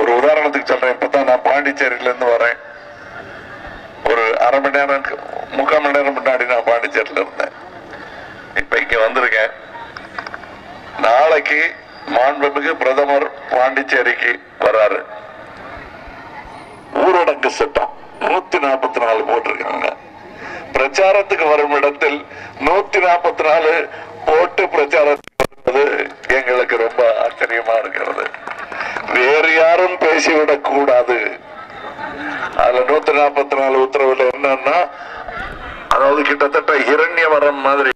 ஒரு உதாரணத்துக்கு சொல்றேன் இப்பதான் நான் பாண்டிச்சேரியில இருந்து வரேன் ஒரு அரை மணி நேரம் முக்கால் மணி நேரம் முன்னாடி நான் பாண்டிச்சேரியில இருந்தேன் இப்ப இங்க வந்திருக்கேன் நாளைக்கு மாண்புமிகு பிரதமர் பாண்டிச்சேரிக்கு வராரு ஊரடங்கு சட்டம் நூத்தி நாற்பத்தி நாலு போட்டிருக்காங்க பிரச்சாரத்துக்கு வரும் இடத்தில் நூத்தி நாற்பத்தி நாலு போட்டு பிரச்சாரத்துக்கு வருவது எங்களுக்கு ரொம்ப ஆச்சரியமா இருக்கிறது வேறு யாரும் பேசிவிடக் கூடாது அதுல நூத்தி நாற்பத்தி நாலு உத்தரவுல என்னன்னா அதாவது கிட்டத்தட்ட இரண்யவரம் மாதிரி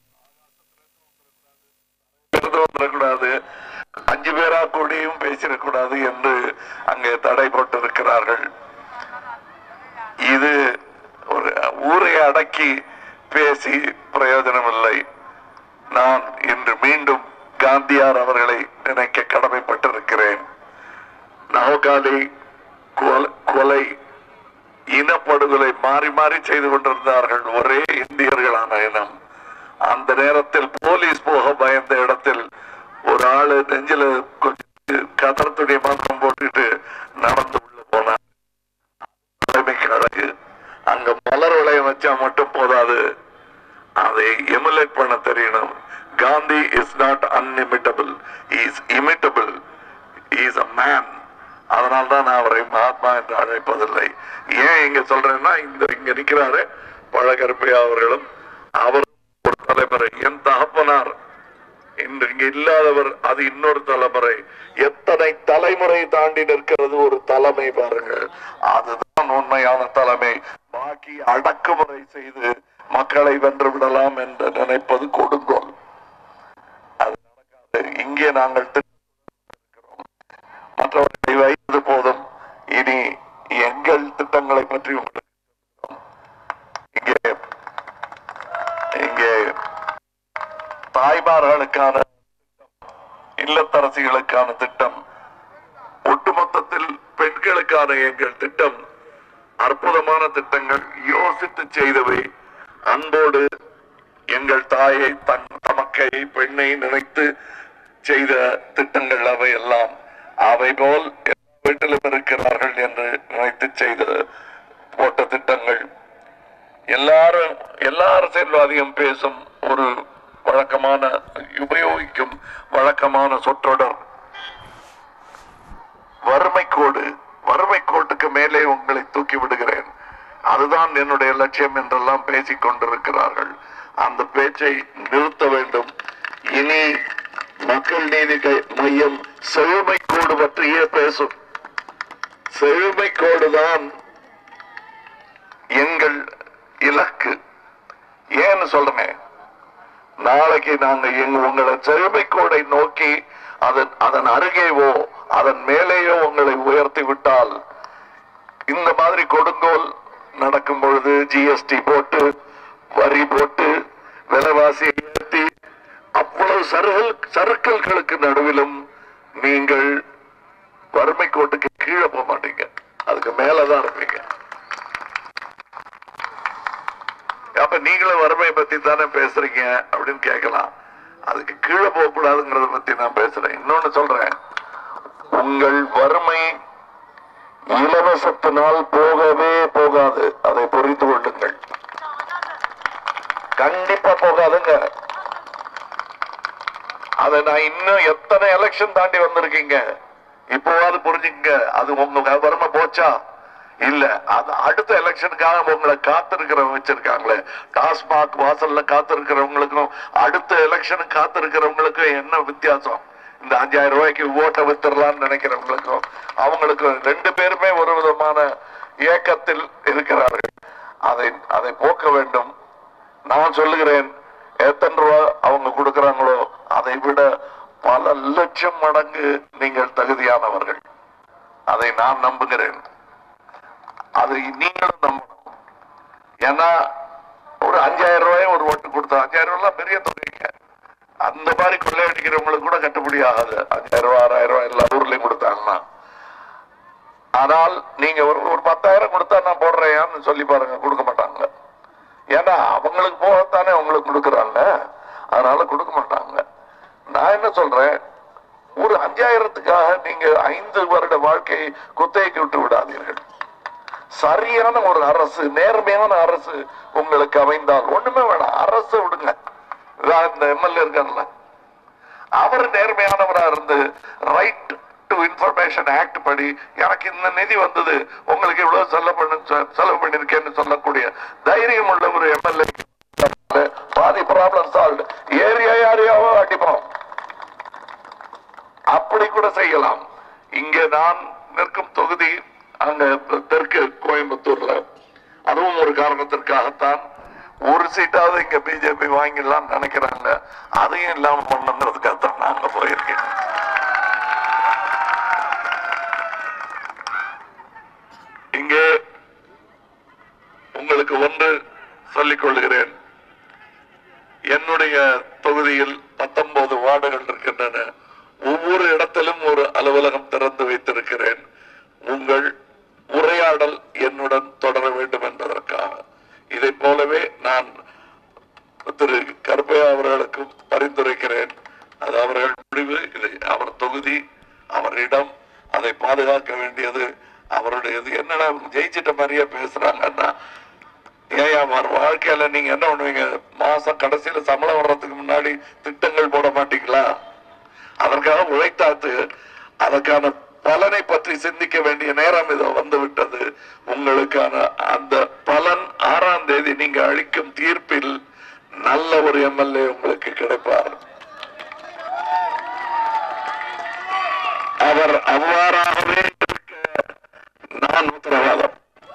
விருது வந்துடக்கூடாது அஞ்சு பேரா கூடியும் பேசிடக்கூடாது என்று அங்கே தடை போட்டிருக்கிறார்கள் இது ஒரு ஊரை அடக்கி பேசி பிரயோஜனம் இல்லை நான் இன்று மீண்டும் காந்தியார் அவர்களை நினைக்க கடமைப்பட்டிருக்கிறேன் நவகாலி கொல- கொலை இனப்படுகொலை மாறி மாறி செய்து கொண்டிருந்தார்கள் ஒரே இந்தியர்களான இனம் அந்த நேரத்தில் போலீஸ் போக பயந்த இடத்தில் ஒரு ஆளு நெஞ்சில கொஞ்சம் கதறத்துடைய மாத்திரம் போட்டுட்டு நடந்து உள்ள போனார் தலைமைக்கு அழகு அங்க மலர் வளையம் வச்சா மட்டும் போதாது அதை எமுலேட் பண்ண தெரியணும் Gandhi is not unimitable is imitable is a man அதனால தான் நான் அவரை மகாத்மா என்று அழைப்பதில்லை ஏன் இங்க சொல்றேன்னா இந்த இங்க நிக்கிறாரு பழகருப்பையா அவர்களும் அவர் ஒரு தலைமுறை என் தகப்பனார் இன்று இங்க இல்லாதவர் அது இன்னொரு தலைமுறை எத்தனை தலைமுறை தாண்டி நிற்கிறது ஒரு தலைமை பாருங்க அதுதான் உண்மையான தலைமை பாக்கி அடக்குமுறை செய்து மக்களை வென்று விடலாம் என்று நினைப்பது கொடுங்கோல் அது நடக்காது இங்கே நாங்கள் திட்டமிட்டிருக்கிறோம். மற்றவர்களை வைத்தது போதும் இனி எங்கள் திட்டங்களை பற்றி உங்களுக்கு சொல்கிறோம். இங்கே இங்கே தாய்மார்களுக்கான திட்டம், இல்லத்தரசிகளுக்கான திட்டம் ஒட்டுமொத்தத்தில் பெண்களுக்கான எங்கள் திட்டம் அற்புதமான திட்டங்கள் யோசித்து செய்தவை அன்போடு எங்கள் தாயை தன் தமக்கை பெண்ணை நினைத்து செய்த திட்டங்கள் அவை எல்லாம் அவை போல் எல்லா வீட்டிலும் இருக்கிறார்கள் என்று நினைத்து செய்த போட்ட திட்டங்கள் எல்லாரும் எல்லா அரசியல்வாதியும் பேசும் ஒரு வழக்கமான உபயோகிக்கும் வழக்கமான சொற்றொடர் வறுமை கோடு வறுமை கோட்டுக்கு மேலே உங்களை தூக்கி விடுகிறேன் அதுதான் என்னுடைய லட்சியம் என்றெல்லாம் பேசிக் கொண்டிருக்கிறார்கள் அந்த பேச்சை நிறுத்த வேண்டும் இனி மக்கள் நீதி க- மையம் செழுமை கோடு பற்றியே பேசும் செழுமை கோடுதான் எங்கள் இலக்கு ஏன்னு சொல்றேன் நாளைக்கு நாங்க எங்க உங்களை செழுமை கோடை நோக்கி அதன் அதன் அருகேவோ அதன் மேலேயோ உங்களை உயர்த்தி விட்டால் இந்த மாதிரி கொடுங்கோல் நடக்கும் பொழுது ஜிஎஸ்டி போட்டு வரி போட்டு விலைவாசியை ஏற்றி அவ்வளவு சருகல் சறுக்கல்களுக்கு நடுவிலும் நீங்கள் வறுமை கோட்டுக்கு கீழே போக மாட்டீங்க அதுக்கு மேலதான் இருப்பீங்க அப்ப நீங்களும் வறுமையை பத்தி தானே பேசுறீங்க அப்படின்னு கேட்கலாம் அதுக்கு கீழே போக கூடாதுங்கிறத பத்தி நான் பேசுறேன் இன்னொன்னு சொல்றேன் உங்கள் வறுமை இலவசத்தினால் போகவே போகாது அதை புரிந்து கொள்ளுங்கள் கண்டிப்பா போகாதுங்க அதை நான் இன்னும் எத்தனை எலெக்ஷன் தாண்டி வந்திருக்கீங்க இப்போவாது புரிஞ்சுங்க அது உங்க வறுமை போச்சா இல்ல அது அடுத்த எலெக்ஷனுக்காக உங்களை காத்திருக்கிறவங்க வச்சிருக்காங்களே டாஸ்மாக் வாசல்ல காத்திருக்கிறவங்களுக்கும் அடுத்த எலெக்ஷனுக்கு காத்திருக்கிறவங்களுக்கும் என்ன வித்தியாசம் இந்த அஞ்சாயிரம் ரூபாய்க்கு ஓட்டை வித்துடலாம்னு நினைக்கிறவங்களுக்கும் அவங்களுக்கும் ரெண்டு பேருமே ஒரு விதமான ஏக்கத்தில் இருக்கிறார்கள் அதை அதை போக்க வேண்டும் நான் சொல்லுகிறேன் எத்தனை ரூபா அவங்க கொடுக்கறாங்களோ அதை விட பல லட்சம் மடங்கு நீங்கள் தகுதியானவர்கள் அதை நான் நம்புகிறேன் அதை நீங்களும் நம்பணும் ஏன்னா ஒரு அஞ்சாயிரம் ரூபாய் ஒரு ஓட்டு கொடுத்தா அஞ்சாயிரம் ரூபாய் பெரிய தொகைங்க அந்த மாதிரி கொள்ளையடிக்கிறவங்களுக்கு கூட கட்டுப்படி ஆகாது அஞ்சாயிரம் ரூபாய் ஆறாயிரம் ரூபாய் எல்லா ஊர்லயும் கொடுத்தாங்கன்னா ஆனால் நீங்க ஒரு ஒரு பத்தாயிரம் கொடுத்தா நான் போடுறேன்னு சொல்லி பாருங்க கொடுக்க மாட்டாங்க ஏன்னா அவங்களுக்கு போகத்தானே உங்களுக்கு கொடுக்குறாங்க அதனால கொடுக்க மாட்டாங்க நான் என்ன சொல்றேன் ஒரு அஞ்சாயிரத்துக்காக நீங்க ஐந்து வருட வாழ்க்கையை குத்தகைக்கு விட்டு விடாதீர்கள் சரியான ஒரு அரசு நேர்மையான அரசு உங்களுக்கு அமைந்தால் ஒண்ணுமே வேணாம் அரசு விடுங்க இதான் இந்த எம்எல்ஏ இருக்கார்ல அவர் நேர்மையானவரா இருந்து ரைட் டு இன்ஃபர்மேஷன் ஆக்ட் படி எனக்கு இந்த நிதி வந்தது உங்களுக்கு இவ்வளவு செலவு பண்ண செலவு பண்ணிருக்கேன்னு சொல்லக்கூடிய தைரியம் உள்ள ஒரு எம்எல்ஏ பாதி ப்ராப்ளம் சால்வ் ஏரியா ஏரியாவோ அடிப்போம் அப்படி கூட செய்யலாம் இங்க நான் நிற்கும் தொகுதி அங்க தெற்கு கோயம்புத்தூர்ல அதுவும் ஒரு காரணத்திற்காகத்தான் ஒரு சீட்டாவது இங்க பிஜேபி வாங்கிடலாம் நினைக்கிறாங்க அதையும் இல்லாம பண்ணுங்கிறதுக்காகத்தான் நாங்க போயிருக்கேன் இங்கே உங்களுக்கு ஒன்று சொல்லிக் கொள்கிறேன் என்னுடைய தொகுதியில் பத்தொன்பது வார்டுகள் இருக்கின்றன ஒவ்வொரு இடத்திலும் ஒரு அலுவலகம் திறந்து வைத்திருக்கிறேன் உங்கள் உரையாடல் என்னுடன் தொடர வேண்டும் என்பதற்காக இதை போலவே நான் திரு கருப்பையா அவர்களுக்கும் பரிந்துரைக்கிறேன் அது அவர்கள் முடிவு இது அவர் தொகுதி அவரிடம் அதை பாதுகாக்க வேண்டியது அவருடையது என்னடா ஜெயிச்சிட்ட மாதிரியே பேசுறாங்கன்னா ஏயா மறு வாழ்க்கையில நீங்க என்ன பண்ணுவீங்க மாசம் கடைசியில சம்பளம் வர்றதுக்கு முன்னாடி திட்டங்கள் போட மாட்டீங்களா அதற்காக உழைத்தாத்து அதற்கான பலனை பற்றி சிந்திக்க வேண்டிய நேரம் இதோ வந்து விட்டது உங்களுக்கான அந்த பலன் ஆறாம் தேதி நீங்க அளிக்கும் தீர்ப்பில் நல்ல ஒரு எம்எல்ஏ உங்களுக்கு கிடைப்பார் அவர் அவ்வாறாகவே இருக்க நான் உத்தரவாதம்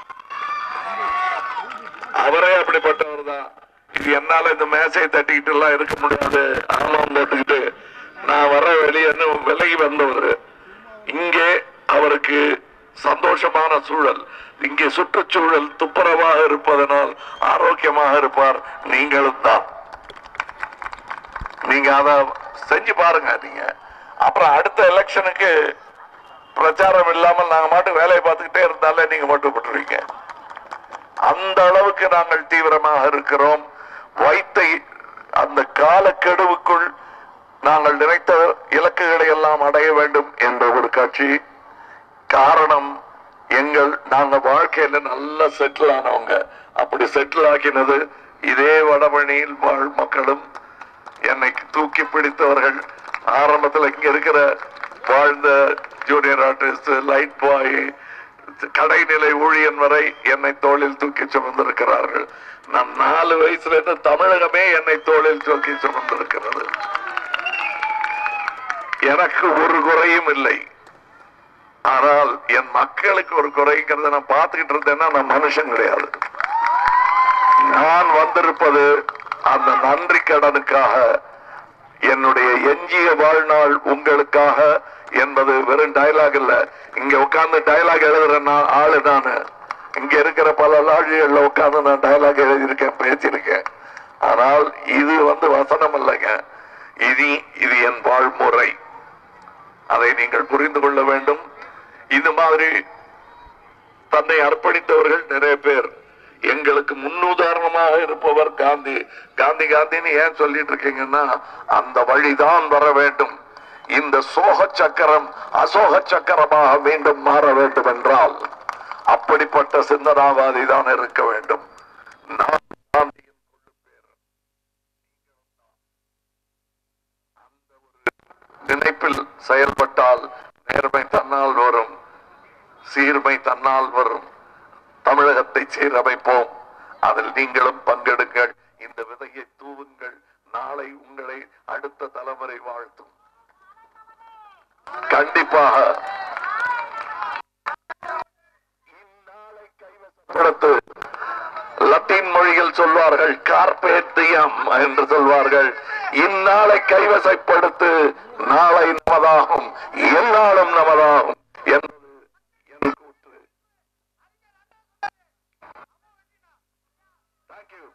அவரே அப்படிப்பட்டவர் தான் இது என்னால இந்த மேசையை தட்டிக்கிட்டு எல்லாம் இருக்க முடியாது ஆமாம் போட்டுக்கிட்டு நான் வர வெளியே விலகி வந்தவர் இங்கே அவருக்கு சந்தோஷமான சூழல் இங்கே சுற்றுச்சூழல் துப்புரவாக இருப்பதனால் ஆரோக்கியமாக இருப்பார் நீங்களும் தான் நீங்க அத செஞ்சு பாருங்க நீங்க அப்புறம் அடுத்த எலெக்ஷனுக்கு பிரச்சாரம் இல்லாமல் நாங்க மட்டும் வேலையை பார்த்துக்கிட்டே இருந்தாலே நீங்க மட்டும் விட்டுருவீங்க அந்த அளவுக்கு நாங்கள் தீவிரமாக இருக்கிறோம் வைத்த அந்த காலக்கெடுவுக்குள் நாங்கள் நினைத்த இலக்குகளை எல்லாம் அடைய வேண்டும் என்ற ஒரு கட்சி காரணம் எங்கள் நாங்க வாழ்க்கையில நல்லா செட்டில் ஆனவங்க அப்படி செட்டில் ஆக்கினது இதே வடபழனியில் வாழ் மக்களும் என்னை தூக்கி பிடித்தவர்கள் ஆரம்பத்தில் இங்க இருக்கிற வாழ்ந்த ஜூனியர் ஆர்டிஸ்ட் லைட் பாய் கடைநிலை ஊழியன் வரை என்னை தோளில் தூக்கி சுமந்திருக்கிறார்கள் நான் நாலு வயசுல இருந்து தமிழகமே என்னை தோளில் தூக்கி சுமந்திருக்கிறது எனக்கு ஒரு குறையும் இல்லை ஆனால் என் மக்களுக்கு ஒரு குறைங்கிறத நான் பார்த்துக்கிட்டு இருந்தேன்னா நான் மனுஷன் கிடையாது நான் வந்திருப்பது அந்த நன்றி கடனுக்காக என்னுடைய எஞ்சிய வாழ்நாள் உங்களுக்காக என்பது வெறும் டயலாக் இல்ல இங்க உட்கார்ந்து டயலாக் எழுதுற நான் ஆளு நானு இங்க இருக்கிற பல லாழிகள்ல உட்கார்ந்து நான் டயலாக் எழுதியிருக்கேன் பேசியிருக்கேன் ஆனால் இது வந்து வசனம் இல்லைங்க இது இது என் வாழ்முறை அதை நீங்கள் புரிந்து கொள்ள வேண்டும் இது மாதிரி தன்னை அர்ப்பணித்தவர்கள் நிறைய பேர் எங்களுக்கு முன்னுதாரணமாக இருப்பவர் காந்தி காந்தி காந்தின்னு ஏன் சொல்லிட்டு இருக்கீங்கன்னா அந்த வழிதான் வர வேண்டும் இந்த சோக சக்கரம் அசோக சக்கரமாக மீண்டும் மாற வேண்டும் என்றால் அப்படிப்பட்ட சிந்தனாவாதி தான் இருக்க வேண்டும் நான் காந்தியின் கொள்ளும் பேரன். அந்த ஒரு நினைப்பில் செயல்பட்டால் நேர்மை தன்னால் வரும் சீர்மை தன்னால் வரும் தமிழகத்தை சீரமைப்போம் அதில் நீங்களும் பங்கெடுங்கள் இந்த விதையை தூவுங்கள் நாளை உங்களை அடுத்த தலைமுறை வாழ்த்தும் கண்டிப்பாக இந்நாளை கைவசப்படுத்து லத்தீன் மொழியில் சொல்வார்கள் கார்பேத்தியம் என்று சொல்வார்கள் இந்நாளை கைவசப்படுத்து நாளை நமதாகும் எந்நாளும் நமதாகும் என்பது என் கூற்று Thank you.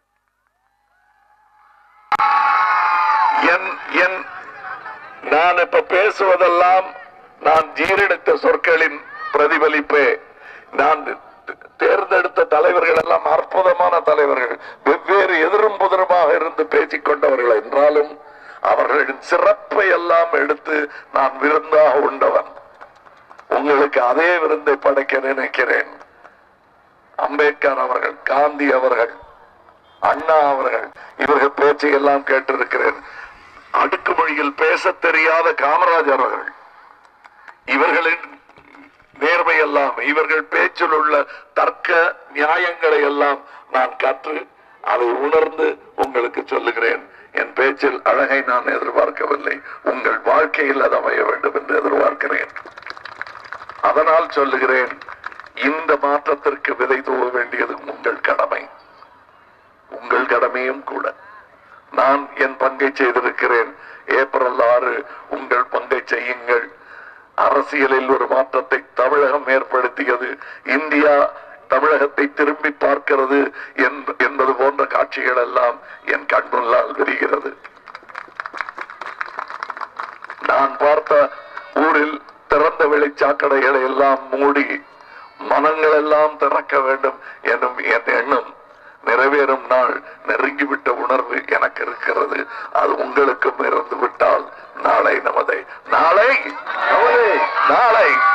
என் என் நான் இப்ப பேசுவதெல்லாம் நான் ஜீரணித்த சொற்களின் பிரதிபலிப்பே நான் தேர்ந்தெடுத்த தலைவர்கள் எல்லாம் அற்புதமான தலைவர்கள் வெவ்வேறு எதிரும் புதிருமாக இருந்து பேசிக் கொண்டவர்கள் என்றாலும் அவர்களின் சிறப்பை எல்லாம் எடுத்து நான் விருந்தாக உண்டவன் உங்களுக்கு அதே விருந்தை படைக்க நினைக்கிறேன் அம்பேத்கர் அவர்கள் காந்தி அவர்கள் அண்ணா அவர்கள் இவர்கள் பேச்சை எல்லாம் கேட்டிருக்கிறேன் அடுக்குமொழியில் பேச தெரியாத காமராஜர் அவர்கள் இவர்களின் நேர்மை எல்லாம் இவர்கள் பேச்சில் உள்ள தர்க்க நியாயங்களை எல்லாம் நான் கற்று அதை உணர்ந்து உங்களுக்கு சொல்லுகிறேன் என் பேச்சில் அழகை நான் எதிர்பார்க்கவில்லை உங்கள் வாழ்க்கையில் அது அமைய வேண்டும் என்று எதிர்பார்க்கிறேன் அதனால் சொல்லுகிறேன் இந்த மாற்றத்திற்கு விதை தூவ வேண்டியது உங்கள் கடமை உங்கள் கடமையும் கூட நான் என் பங்கை செய்திருக்கிறேன் ஏப்ரல் ஆறு உங்கள் பங்கை செய்யுங்கள் அரசியலில் ஒரு மாற்றத்தை தமிழகம் ஏற்படுத்தியது இந்தியா தமிழகத்தை திரும்பி பார்க்கிறது என்ப- என்பது போன்ற காட்சிகள் எல்லாம் என் கண்முன்னால் விரிகிறது நான் பார்த்த ஊரில் திறந்த வெளிச்சாக்கடைகளை எல்லாம் மூடி மனங்கள் எல்லாம் திறக்க வேண்டும் எனும் என் எண்ணம் நிறைவேறும் நாள் நெருங்கிவிட்ட உணர்வு எனக்கு இருக்கிறது அது உங்களுக்கும் இருந்து விட்டால் நாளை நமதை நாளை நமதே நாளை